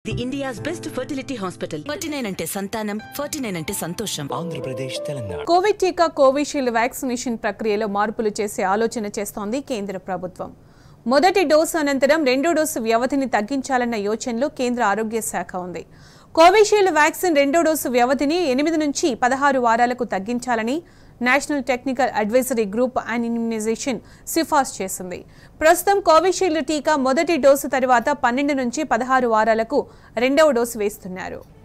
the India's best fertility hospital forty nine అంటే సంతానం forty nine అంటే సంతోషం ఆంధ్రప్రదేశ్ తెలంగాణ కోవిడ్ టీకా కోవిషీల్డ్ వ్యాక్సినేషన్ ప్రక్రియలో మార్పులు చేసే ఆలోచన చేస్తోంది కేంద్ర ప్రభుత్వం మొదటి డోసు అనంతరం రెండో డోసు వ్యవధిని తగ్గించాలన్న యోచనలో కేంద్ర ఆరోగ్య శాఖ ఉంది కోవిషీల్డ్ వ్యాక్సిన్ రెండో డోసు వ్యవధిని ఎనిమిది నుంచి పదహారు వారాలకు తగ్గించాలని national technical advisory group and immunisation సిఫార్సు చేసింది ప్రస్తుతం కోవిషీల్డ్ టీకా మొదటి డోసు తర్వాత పన్నెండు నుంచి పదహారు వారాలకు రెండవ డోసు వేస్తున్నారు